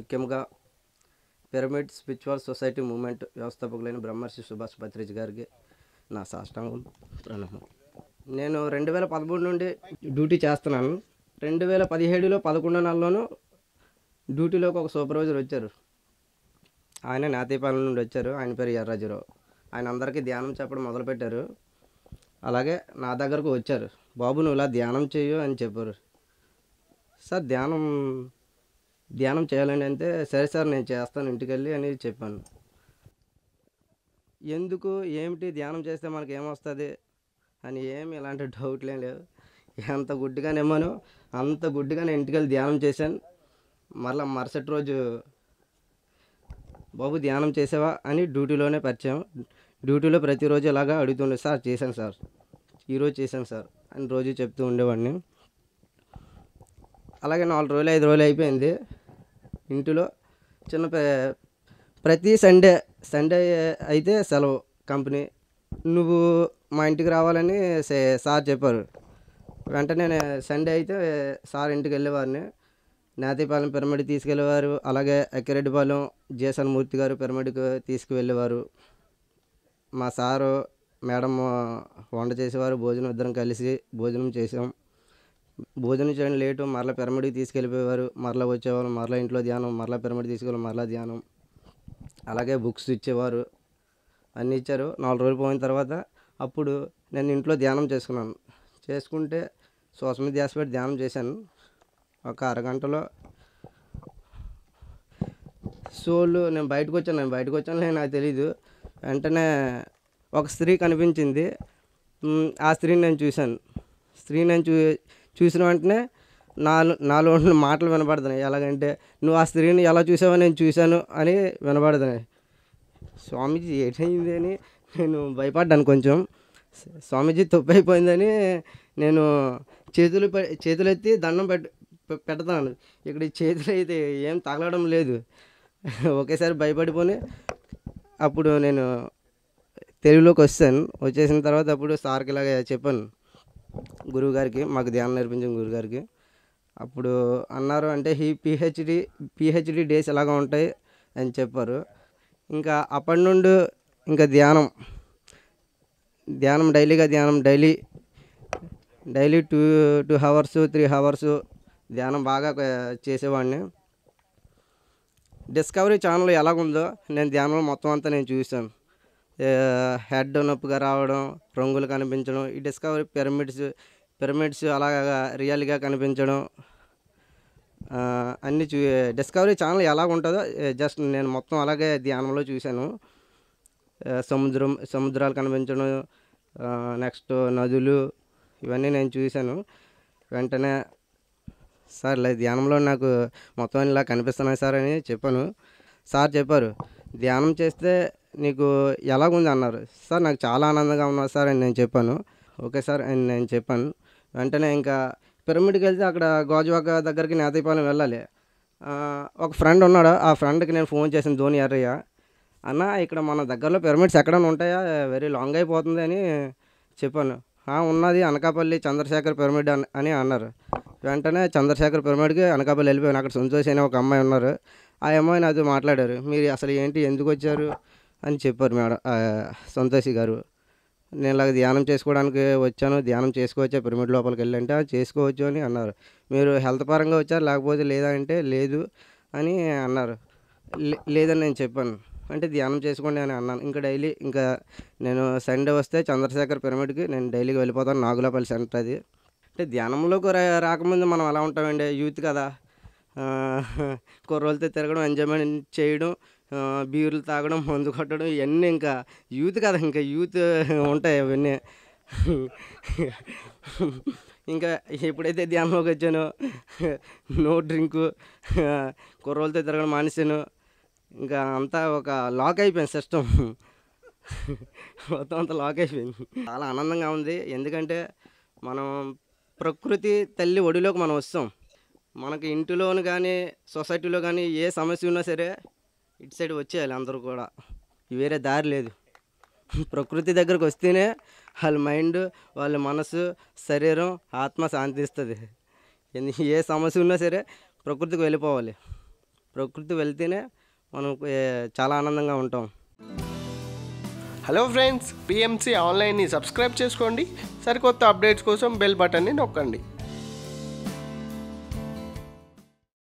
ముఖ్యంగా pyramid spiritual society movement వ్యవస్థాపకులైన బ్రహ్మర్షి సుభాష్ పత్రిజ్ గారికి నా సాష్టాంగం ప్రణామం నేను రెండు వేల పదమూడు నుండి డ్యూటీ చేస్తున్నాను రెండు వేల పదిహేడులో పదకొండో నెలలోనూ డ్యూటీలోకి ఒక సూపర్వైజర్ వచ్చారు ఆయన నాతీపాలెం నుండి వచ్చారు ఆయన పేరు ఎర్రాజురావు ఆయన అందరికీ ధ్యానం చెప్పడం మొదలుపెట్టారు అలాగే నా దగ్గరకు వచ్చారు బాబు నువ్వు ఇలా ధ్యానం చేయు అని చెప్పారు సార్ ధ్యానం ధ్యానం చేయాలని అంటే సరే సార్ నేను చేస్తాను ఇంటికి వెళ్ళి అని చెప్పాను ఎందుకు ఏమిటి ధ్యానం చేస్తే మనకి ఏమొస్తుంది అని ఏమి ఇలాంటి డౌట్లు ఏం లేవు ఎంత గుడ్డిగా నమ్మాను అంత గుడ్డిగా నేను ఇంటికి వెళ్ళి ధ్యానం చేశాను మరలా మరుసటి రోజు బాబు ధ్యానం చేసావా అని డ్యూటీలోనే పరిచయం డ్యూటీలో ప్రతిరోజు ఇలాగా అడుగుతుండే సార్ చేశాను సార్ ఈరోజు చేశాను సార్ అని రోజు చెప్తూ ఉండేవాడిని అలాగే నాలుగు రోజులు ఐదు రోజులు అయిపోయింది ఇంటిలో చిన్న పే- ప్రతి సండే సండే అయితే సెలవు కంపెనీ నువ్వు మా ఇంటికి రావాలని సే- సార్ చెప్పారు వెంటనే నే- సండే అయితే సార్ ఇంటికి వెళ్ళేవారిని నాతిపాలెం పిరమిడ్ తీసుకెళ్ళేవారు అలాగే అక్కిరెడ్డిపాలెం జేసన్ మూర్తి గారు పిరమిడ్కి తీసుకువెళ్ళేవారు మా సారు మేడం వంట చేసేవారు భోజనం ఇద్దరం కలిసి భోజనం చేసాం భోజనం చేయడం లేటు మరలా పిరమిడ్కి తీసుకెళ్ళిపోయేవారు మరలా వచ్చేవారు మరలా ఇంట్లో ధ్యానం మరలా పిరమిడ్ తీసుకెళ్ళి మరలా ధ్యానం అలాగే బుక్స్ ఇచ్చేవారు అన్నీ ఇచ్చారు నాలుగు రోజులు పోయిన తర్వాత అప్పుడు నేను ఇంట్లో ధ్యానం చేసుకున్నాను చేసుకుంటే శ్వాస మీద ధ్యాస పెట్టి ధ్యానం చేశాను ఒక అరగంటలో సోళ్ళు నేను బయటకు వచ్చాను నేను బయటకు వచ్చాను నేను నాకు తెలీదు వెంటనే ఒక స్త్రీ కనిపించింది మ్, ఆ స్త్రీని నేను చూశాను స్త్రీని నేను చూ చూసిన వెంటనే నాలో నాలో ఉన్న మాటలు వినపడుతున్నాయి ఎలాగంటే నువ్వు ఆ స్త్రీని ఎలా చూసావో నేను చూశాను అని వినపడుతున్నాయి స్వామీజీ ఏటైంది అని నేను భయపడ్డాను కొంచెం స్వామీజీ తప్పు అయిపోయిందని నేను చేతులు పె- చేతులు ఎత్తి దండం పెట్ పె- పెడతాను ఇక్కడ ఈ చేతులు అయితే ఏం తగలడం లేదు ఒకేసారి భయపడిపోయి అప్పుడు నేను తెలుగులోకి వచ్చాను వచ్చేసిన తర్వాత అప్పుడు సార్కి ఇలాగ చెప్పాను గురువు గారికి మాకు ధ్యానం నేర్పించిన గురువు గారికి అప్పుడు అన్నారు అంటే ఈ పిహెచ్డి పిహెచ్డి డేస్ ఎలాగ ఉంటాయి అని చెప్పారు ఇంకా అప్పటి నుండి ఇంకా ధ్యానం ధ్యానం డైలీగా ధ్యానం daily daily two two hours three hours ధ్యానం బాగా క- చేసేవాడిని డిస్కవరీ ఛానల్ ఎలాగుందో నేను ధ్యానంలో మొత్తం అంతా నేను చూసాను హెడ్ నొప్పిగా రావడం రంగులు కనిపించడం ఈ డిస్కవరీ పిరమిడ్స్ పిరమిడ్స్ అలాగా రియల్గా కనిపించడం ఆ, అన్నీ చూ డిస్కవరీ ఛానల్ ఎలా ఉంటుందో జస్ట్ నేను మొత్తం అలాగే ధ్యానంలో చూశాను ఆ, సముద్రం సముద్రాలు కనిపించడం నెక్స్ట్ నదులు ఇవన్నీ నేను చూశాను వెంటనే సార్ ఇలా ధ్యానంలో నాకు మొత్తం ఇలా కనిపిస్తున్నాయి సార్ అని చెప్పాను సార్ చెప్పారు ధ్యానం చేస్తే నీకు ఎలాగుంది అన్నారు సార్ నాకు చాలా ఆనందంగా ఉన్నది సార్ అని నేను చెప్పాను ఓకే సార్ అని నేను చెప్పాను వెంటనే ఇంకా పిరమిడ్కి వెళ్తే అక్కడ గోజువాక దగ్గరికి నేతపాలెం వెళ్ళాలి ఆ, ఒక ఫ్రెండ్ ఉన్నాడు ఆ ఫ్రెండ్కి నేను ఫోన్ చేసిన ధోని ఎర్రయ్య అన్న ఇక్కడ మన దగ్గరలో పిరమిడ్స్ ఎక్కడైనా ఉంటాయా వెరీ లాంగ్ అయిపోతుంది అని చెప్పాను "ఆ, ఉన్నది అనకాపల్లి చంద్రశేఖర్ పిరమిడ్ అని అని అన్నారు వెంటనే చంద్రశేఖర్ పిరమిడ్కి అనకాపల్లి వెళ్ళిపోయాను అక్కడ సంతోష్ అనే ఒక అమ్మాయి ఉన్నారు ఆ అమ్మాయి నాతో మాట్లాడారు మీరు అసలు ఏంటి ఎందుకు వచ్చారు అని చెప్పారు మేడం ఆ, సంతోషి గారు నేను ఇలాగ ధ్యానం చేసుకోవడానికి వచ్చాను ధ్యానం చేసుకోవచ్చా పిరమిడ్ లోపలికి వెళ్ళంటే "ఆ, చేసుకోవచ్చు అని అన్నారు మీరు హెల్త్ పరంగా వచ్చారు లేకపోతే లేదా అంటే లేదు అని అన్నారు "లే- లేదని నేను చెప్పాను అంటే ధ్యానం చేసుకోండి అని అన్నాను ఇంకా డైలీ ఇంకా నేను సండే వస్తే చంద్రశేఖర్ పిరమిడ్కి నేను డైలీగా వెళ్ళిపోతాను నాగులపల్లి సెంటర్ అది అంటే ధ్యానంలోకి రా- రాకముందు మనం ఎలా ఉంటామండి యూత్ కదా ఆ, కుర్రోళ్ళతో తిరగడం ఎంజాయ్మెంట్ చేయడం ఆ, బీర్లు తాగడం మందు కొట్టడం ఇవన్నీ ఇంకా యూత్ కదా ఇంకా యూత్ ఉంటాయి అవన్నీ ఇంకా ఎప్పుడైతే ధ్యానంలోకి వచ్చానో నో డ్రింకు కుర్రోళ్ళతో తిరగడం మానేశాను ఇంకా అంతా ఒక లాక్ అయిపోయింది సిస్టమ్ మొత్తం అంతా లాక్ అయిపోయింది చాలా ఆనందంగా ఉంది ఎందుకంటే మనం ప్రకృతి తల్లి ఒడిలోకి మనం వస్తాం మనకి ఇంటిలోను కానీ సొసైటీలో కానీ ఏ సమస్య ఉన్నా సరే ఇటు సైడ్ వచ్చేయాలి అందరూ కూడా వేరే దారి లేదు ప్రకృతి దగ్గరకు వస్తేనే వాళ్ళ మైండ్ వాళ్ళ మనసు శరీరం ఆత్మ శాంతిస్తుంది ఎందు- ఏ సమస్య ఉన్నా సరే ప్రకృతికి వెళ్ళిపోవాలి ప్రకృతి వెళ్తేనే మనం ఏ, చాలా ఆనందంగా ఉంటాం హలో ఫ్రెండ్స్ పిఎంసి ఆన్లైన్ని సబ్స్క్రైబ్ చేసుకోండి సరికొత్త అప్డేట్స్ కోసం బెల్ బటన్ని నొక్కండి